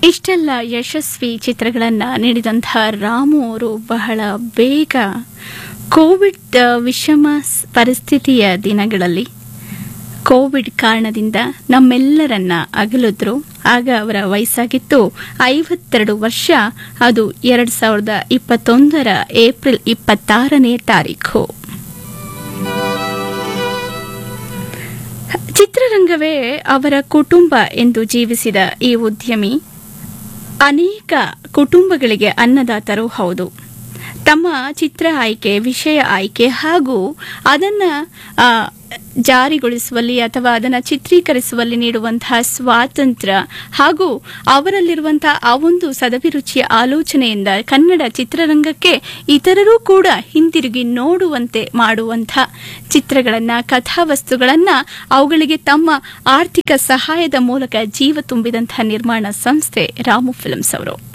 ಇಷ್ಟೆಲ್ಲ ಯಶಸ್ವಿ ಚಿತ್ರಗಳನ್ನು ನೀಡಿದಂತಹ ರಾಮು ಅವರು ಬಹಳ ಬೇಗ ಕೋವಿಡ್ ವಿಷಮ ಸ್- ಪರಿಸ್ಥಿತಿಯ ದಿನಗಳಲ್ಲಿ ಕೋವಿಡ್ ಕಾರಣದಿಂದ ನಮ್ಮೆಲ್ಲರನ್ನ ಅಗಲಿದ್ರು ಆಗ ಅವರ ವಯಸ್ಸಾಗಿತ್ತು ಐವತ್ತೆರಡು ವರ್ಷ ಅದು ಎರಡು ಸಾವಿರದ ಇಪ್ಪತ್ತೊಂದರ ಏಪ್ರಿಲ್ ಇಪ್ಪತ್ತಾರನೇ ತಾರೀಖು ಚಿತ್ರರಂಗವೇ ಅವರ ಕುಟುಂಬ ಎಂದು ಜೀವಿಸಿದ ಈ ಉದ್ಯಮಿ ಅನೇಕ ಕುಟುಂಬಗಳಿಗೆ ಅನ್ನದಾತರೂ ಹೌದು ತಮ್ಮ ಚಿತ್ರ ಆಯ್ಕೆ ವಿಷಯ ಆಯ್ಕೆ ಹಾಗೂ ಅದನ್ನ ಆ, ಜಾರಿಗೊಳಿಸುವಲ್ಲಿ ಅಥವಾ ಅದನ್ನು ಚಿತ್ರೀಕರಿಸುವಲ್ಲಿ ನೀಡುವಂತಹ ಸ್ವಾತಂತ್ರ್ಯ ಹಾಗೂ ಅವರಲ್ಲಿರುವಂತಹ ಆ ಒಂದು ಸದಭಿರುಚಿಯ ಆಲೋಚನೆಯಿಂದ ಕನ್ನಡ ಚಿತ್ರರಂಗಕ್ಕೆ ಇತರರೂ ಕೂಡ ಹಿಂತಿರುಗಿ ನೋಡುವಂತೆ ಮಾಡುವಂಥ ಚಿತ್ರಗಳನ್ನ ಕಥಾವಸ್ತುಗಳನ್ನ ಅವುಗಳಿಗೆ ತಮ್ಮ ಆರ್ಥಿಕ ಸಹಾಯದ ಮೂಲಕ ಜೀವ ತುಂಬಿದಂತಹ ನಿರ್ಮಾಣ ಸಂಸ್ಥೆ ರಾಮು ಫಿಲ್ಮ್ಸ್ ಅವರು